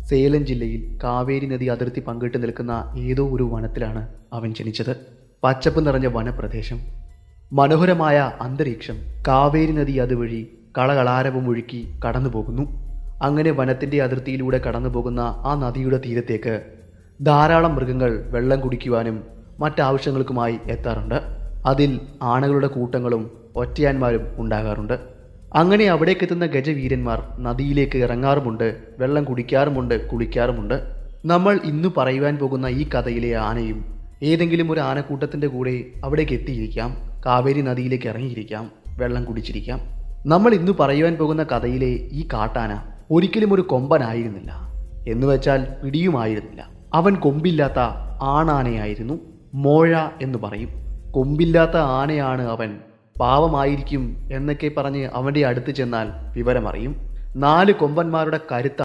സേലം ജില്ലയിൽ കാവേരി നദി അതിർത്തി പങ്കിട്ട് നിൽക്കുന്ന ഏതോ ഒരു വനത്തിലാണ് അവൻ ജനിച്ചത് പച്ചപ്പ് നിറഞ്ഞ വനപ്രദേശം മനോഹരമായ അന്തരീക്ഷം കാവേരി നദി അതുവഴി കളകളാരവം ഒഴുക്കി കടന്നു പോകുന്നു അങ്ങനെ വനത്തിൻ്റെ അതിർത്തിയിലൂടെ കടന്നു പോകുന്ന ആ നദിയുടെ തീരത്തേക്ക് ധാരാളം മൃഗങ്ങൾ വെള്ളം കുടിക്കുവാനും മറ്റാവശ്യങ്ങൾക്കുമായി എത്താറുണ്ട് അതിൽ ആനകളുടെ കൂട്ടങ്ങളും ഒറ്റയാന്മാരും ഉണ്ടാകാറുണ്ട് അങ്ങനെ അവിടേക്ക് എത്തുന്ന ഗജവീരന്മാർ നദിയിലേക്ക് ഇറങ്ങാറുമുണ്ട് വെള്ളം കുടിക്കാറുമുണ്ട് കുളിക്കാറുമുണ്ട് നമ്മൾ ഇന്ന് പറയുവാൻ പോകുന്ന ഈ കഥയിലെ ആനയും ഏതെങ്കിലും ഒരു ആനക്കൂട്ടത്തിൻ്റെ കൂടെ അവിടേക്ക് എത്തിയിരിക്കാം കാവേരി നദിയിലേക്ക് ഇറങ്ങിയിരിക്കാം വെള്ളം കുടിച്ചിരിക്കാം നമ്മൾ ഇന്ന് പറയുവാൻ പോകുന്ന കഥയിലെ ഈ കാട്ടാന ഒരിക്കലും ഒരു കൊമ്പനായിരുന്നില്ല എന്ന് വെച്ചാൽ പിടിയുമായിരുന്നില്ല അവൻ കൊമ്പില്ലാത്ത ആണാനയായിരുന്നു മോഴ എന്ന് പറയും കൊമ്പില്ലാത്ത ആനയാണ് അവൻ പാവമായിരിക്കും എന്നൊക്കെ പറഞ്ഞ് അവൻ്റെ അടുത്ത് ചെന്നാൽ വിവരമറിയും നാല് കൊമ്പന്മാരുടെ കരുത്ത